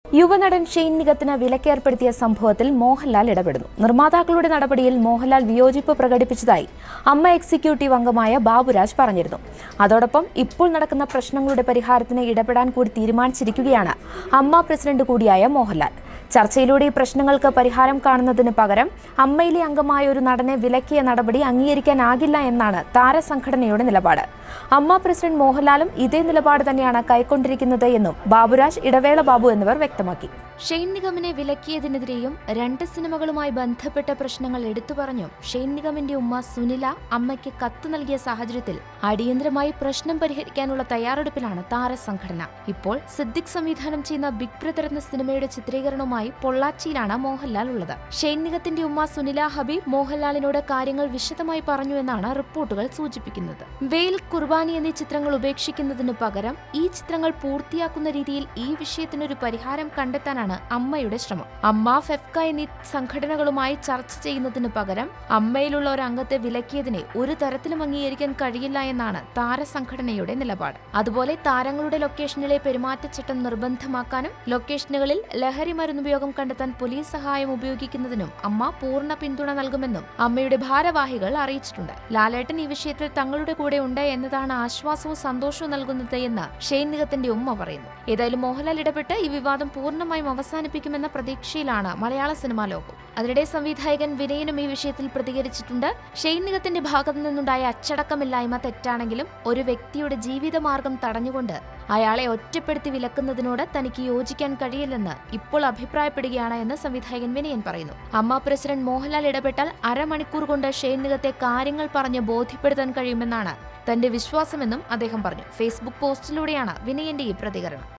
യുവനടൻ Shane നിഗത്തിന് വിലക്കേർപ്പെടുത്തിയ സംഭവത്തിൽ മോഹൻലാൽ ഇടപെടുന്നു നിർമ്മാതാക്കളുടെ നടപടിയിൽ മോഹൻലാൽ വിയോജിപ്പ് പ്രകടിപ്പിച്ചതായി അമ്മ എക്സിക്യൂട്ടീവ് അംഗമായ ബാബുരാജ് പറഞ്ഞിരുന്നു അതോടൊപ്പം ഇപ്പോൾ നടക്കുന്ന പ്രശ്നങ്ങളുടെ പരിഹാരത്തിന് ഇടപെടാൻ കൂടി തീരുമാനിച്ചിരിക്കുകയാണ് അമ്മ പ്രസിഡന്റ് കൂടിയായ മോഹൻലാൽ ചർച്ചയിലൂടെ ഈ പ്രശ്നങ്ങൾക്ക് പരിഹാരം കാണുന്നതിന് പകരം അമ്മയിലെ അംഗമായ ഒരു നടനെ വിലക്കിയ നടപടി അംഗീകരിക്കാനാകില്ല എന്നാണ് താരസംഘടനയുടെ നിലപാട് അമ്മ പ്രസിഡന്റ് മോഹൻലാലും ഇതേ നിലപാട് തന്നെയാണ് കൈക്കൊണ്ടിരിക്കുന്നത് എന്നും ബാബുരാജ് ഇടവേള ബാബു എന്നിവർ വ്യക്തമാക്കി ഷെയ്ൻ നിഗമിനെ വിലക്കിയതിനെതിരെയും രണ്ട് സിനിമകളുമായി ബന്ധപ്പെട്ട പ്രശ്നങ്ങൾ എടുത്തു പറഞ്ഞും ഷെയ്ൻ നിഗമിന്റെ ഉമ്മ സുനില അമ്മയ്ക്ക് കത്ത് നൽകിയ സാഹചര്യത്തിൽ അടിയന്തരമായി പ്രശ്നം പരിഹരിക്കാനുള്ള തയ്യാറെടുപ്പിലാണ് താരസംഘടന ഇപ്പോൾ സിദ്ദിഖ് സംവിധാനം ചെയ്യുന്ന ബിഗ് ബ്രദർ എന്ന സിനിമയുടെ ചിത്രീകരണവുമായി പൊള്ളാച്ചിയിലാണ് മോഹൻലാൽ ഉള്ളത് ഷെയ്ൻ നിഗത്തിന്റെ ഉമ്മ സുനില ഹബീബ് മോഹൻലാലിനോട് കാര്യങ്ങൾ വിശദമായി പറഞ്ഞു എന്നാണ് റിപ്പോർട്ടുകൾ സൂചിപ്പിക്കുന്നത് വെയിൽ കുർബാനി എന്നീ ചിത്രങ്ങൾ ഉപേക്ഷിക്കുന്നതിനു പകരം ഈ ചിത്രങ്ങൾ പൂർത്തിയാക്കുന്ന രീതിയിൽ ഈ വിഷയത്തിനൊരു പരിഹാരം കണ്ടെത്താനാണ് അമ്മയുടെ ശ്രമം അമ്മ ഫെഫ്ക എന്നീ സംഘടനകളുമായി ചർച്ച ചെയ്യുന്നതിനു പകരം അമ്മയിലുള്ള ഒരു അംഗത്തെ വിലക്കിയതിനെ ഒരു തരത്തിലും അംഗീകരിക്കാൻ കഴിയില്ല എന്നാണ് താരസംഘടനയുടെ നിലപാട് അതുപോലെ താരങ്ങളുടെ ലൊക്കേഷനിലെ പെരുമാറ്റച്ചട്ടം നിർബന്ധമാക്കാനും ലൊക്കേഷനുകളിൽ ലഹരി മരുന്നുപയോഗം കണ്ടെത്താൻ പോലീസ് സഹായം ഉപയോഗിക്കുന്നതിനും അമ്മ പൂർണ്ണ പിന്തുണ നൽകുമെന്നും അമ്മയുടെ ഭാരവാഹികൾ അറിയിച്ചിട്ടുണ്ട് ലാലേട്ടൻ ഈ വിഷയത്തിൽ തങ്ങളുടെ കൂടെ ഉണ്ട് എന്നതാണ് ആശ്വാസവും സന്തോഷവും നൽകുന്നത് എന്ന് ഷെയ്ൻ നിഗത്തിന്റെ ഉമ്മ പറയുന്നു ഏതായാലും മോഹൻലാൽ ഇടപെട്ട് ഈ വിവാദം പൂർണ്ണമായും അവസാനിപ്പിക്കുമെന്ന പ്രതീക്ഷയിലാണ് മലയാള സിനിമാ ലോകം അതിനിടെ സംവിധായകൻ വിനയനും ഈ വിഷയത്തിൽ പ്രതികരിച്ചിട്ടുണ്ട് ഷെയ്ൻ നിഗത്തിന്റെ ഭാഗത്തു നിന്നുണ്ടായ അച്ചടക്കമില്ലായ്മ തെറ്റാണെങ്കിലും ഒരു വ്യക്തിയുടെ ജീവിതമാർഗം തടഞ്ഞുകൊണ്ട് അയാളെ ഒറ്റപ്പെടുത്തി വിലക്കുന്നതിനോട് തനിക്ക് യോജിക്കാൻ കഴിയില്ലെന്ന് ഇപ്പോൾ അഭിപ്രായപ്പെടുകയാണ് എന്ന് സംവിധായകൻ വിനയൻ പറയുന്നു അമ്മ പ്രസിഡന്റ് മോഹൻലാൽ ഇടപെട്ടാൽ അരമണിക്കൂർ കൊണ്ട് ഷെയ്ൻ നിഗത്തെ കാര്യങ്ങൾ പറഞ്ഞ് ബോധ്യപ്പെടുത്താൻ കഴിയുമെന്നാണ് തന്റെ വിശ്വാസമെന്നും അദ്ദേഹം പറഞ്ഞു ഫേസ്ബുക്ക് പോസ്റ്റിലൂടെയാണ് വിനയന്റെ ഈ പ്രതികരണം